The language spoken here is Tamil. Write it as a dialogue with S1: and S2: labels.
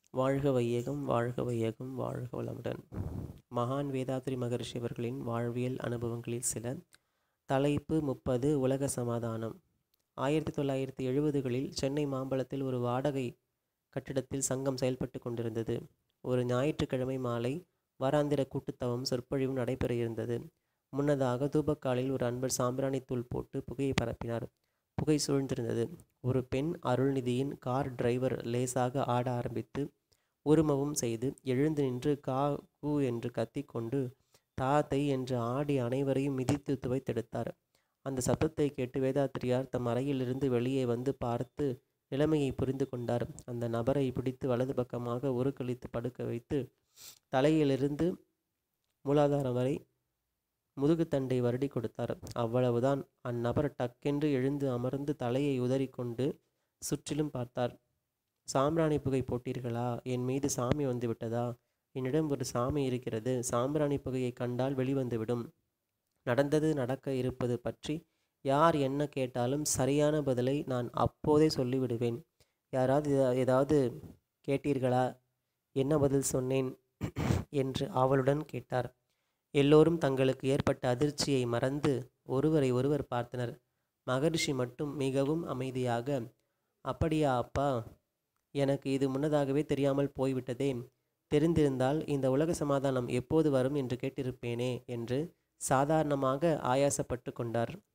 S1: வாழ்க வையகம் வாழ்க வையகம் வாழ்க வளமுடன் மகான் வேதாத்ரி மகரிஷி அவர்களின் வாழ்வியல் அனுபவங்களில் சில தலைப்பு முப்பது உலக சமாதானம் ஆயிரத்தி தொள்ளாயிரத்தி எழுபதுகளில் சென்னை மாம்பலத்தில் ஒரு வாடகை கட்டிடத்தில் சங்கம் செயல்பட்டு கொண்டிருந்தது ஒரு ஞாயிற்றுக்கிழமை மாலை வாராந்திர கூட்டுத்தவம் சொற்பொழிவு நடைபெற இருந்தது முன்னதாக தூபக்காலில் ஒரு அன்பர் சாம்பிராணி தூள் போட்டு புகையை பரப்பினார் புகை சூழ்ந்திருந்தது ஒரு பெண் அருள்நிதியின் கார் டிரைவர் லேசாக ஆட ஆரம்பித்து உருமவும் செய்து எழுந்து நின்று கா கூ என்று கத்திக்கொண்டு தாத்தை என்று ஆடி அனைவரையும் மிதித்து துவைத்தெடுத்தார் அந்த சத்தத்தை கேட்டு வேதாத்திரியார் தம் அறையிலிருந்து வெளியே வந்து பார்த்து நிலைமையை புரிந்து கொண்டார் அந்த நபரை பிடித்து வலது பக்கமாக உருக்களித்து படுக்க வைத்து தலையிலிருந்து மூலாதாரம் வரை முதுகுத்தண்டை வருடி கொடுத்தார் அவ்வளவுதான் அந்நபர் டக்கென்று எழுந்து அமர்ந்து தலையை உதறிக்கொண்டு சுற்றிலும் பார்த்தார் சாம்பிராணி புகை போட்டீர்களா என் மீது சாமி வந்து விட்டதா என்னிடம் ஒரு சாமி இருக்கிறது சாம்பிராணி புகையை கண்டால் வெளிவந்துவிடும் நடந்தது நடக்க இருப்பது பற்றி யார் என்ன கேட்டாலும் சரியான பதிலை நான் அப்போதே சொல்லிவிடுவேன் யாராவது ஏதாவது கேட்டீர்களா என்ன பதில் சொன்னேன் என்று ஆவலுடன் கேட்டார் எல்லோரும் தங்களுக்கு ஏற்பட்ட அதிர்ச்சியை மறந்து ஒருவரை ஒருவர் பார்த்தனர் மகரிஷி மட்டும் மிகவும் அமைதியாக அப்படியா அப்பா எனக்கு இது முன்னதாகவே தெரியாமல் போய்விட்டதே தெரிந்திருந்தால் இந்த உலக சமாதானம் எப்போது வரும் என்று கேட்டிருப்பேனே என்று சாதாரணமாக ஆயாசப்பட்டு கொண்டார்